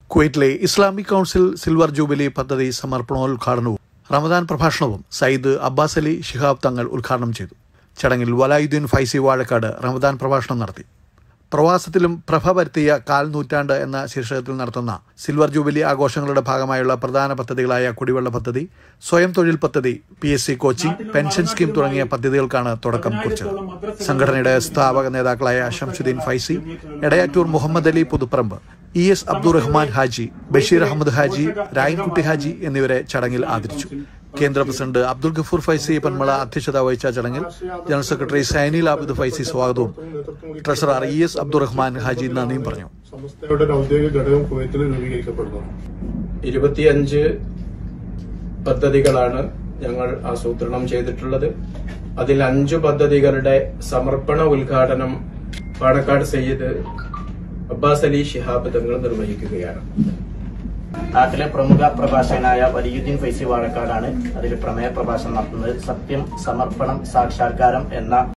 കുവൈറ്റിലെ Islamic council silver jubilee പദ്ധതി സമർപ്പണോദ്ഘാടനവും റമദാൻ പ്രഭാഷണവും സയ്യിദ് അബ്ബാസ് അലി ശിഹാബ് തങ്ങൾ ഉദ്ഘാടനം ചെയ്തു ചടങ്ങിൽ വലായുദ്ദീൻ ഫൈസി വാഴക്കാട് റമദാൻ പ്രഭാഷണം നടത്തി പ്രവാസത്തിലും പ്രഭ വരുത്തിയ കാൽ നൂറ്റാണ്ട് എന്ന ശീർഷകത്തിൽ നടത്തുന്ന സിൽവർ ജൂബിലി ആഘോഷങ്ങളുടെ ഭാഗമായുള്ള പ്രധാന പദ്ധതികളായ കുടിവെള്ള പദ്ധതി സ്വയം തൊഴിൽ പദ്ധതി P S C coaching pension scheme തുടങ്ങിയ പദ്ധതികൾക്കാണ് തുടക്കം കുറിച്ചത് സംഘടനയുടെ സ്ഥാപക നേതാക്കളായ ഷംസുദ്ദീൻ ഫൈസി എടയാറ്റൂർ മുഹമ്മദ് അലി പുതുപ്പറമ്പ് ഇ എസ് അബ്ദുറഹ്മാൻ ഹാജി ബഷീർ അഹമ്മദ് ഹാജി രായൻകുട്ടി ഹാജി എന്നിവരെ ചടങ്ങിൽ ആദരിച്ചു കേന്ദ്ര പ്രസിഡന്റ് അബ്ദുൽ ഗഫൂർ ഫൈസി പന്മള അധ്യക്ഷത വഹിച്ച ചടങ്ങിൽ ജനറൽ സെക്രട്ടറി സൈനിൽ ആബിദ് ഫൈസി സ്വാഗതവും treasurer E S Abdurahman Haji നന്ദിയും പറഞ്ഞു സംസ്ഥയുടെ ഒരു ഔദ്യോഗിക ഘടകം കുവൈത്തിൽ രൂപീകരിക്കപ്പെടുന്നു ഇരുപത്തിയഞ്ച് പദ്ധതികളാണ് ഞങ്ങൾ ആസൂത്രണം ചെയ്തിട്ടുള്ളത് അതിൽ അഞ്ചു പദ്ധതികളുടെ സമർപ്പണ ഉദ്ഘാടനം പാണക്കാട് സയ്യിദ് അബ്ബാസ് അലി ശിഹാബ് തങ്ങൾ നിർവഹിക്കുകയാണ് നാട്ടിലെ പ്രമുഖ പ്രഭാഷകനായ വലിയുദ്ദീൻ ഫൈസി വാഴക്കാടാണ് അതിൽ പ്രമേയ പ്രഭാഷണം നടത്തുന്നത് സത്യം സമർപ്പണം സാക്ഷാത്കാരം എന്ന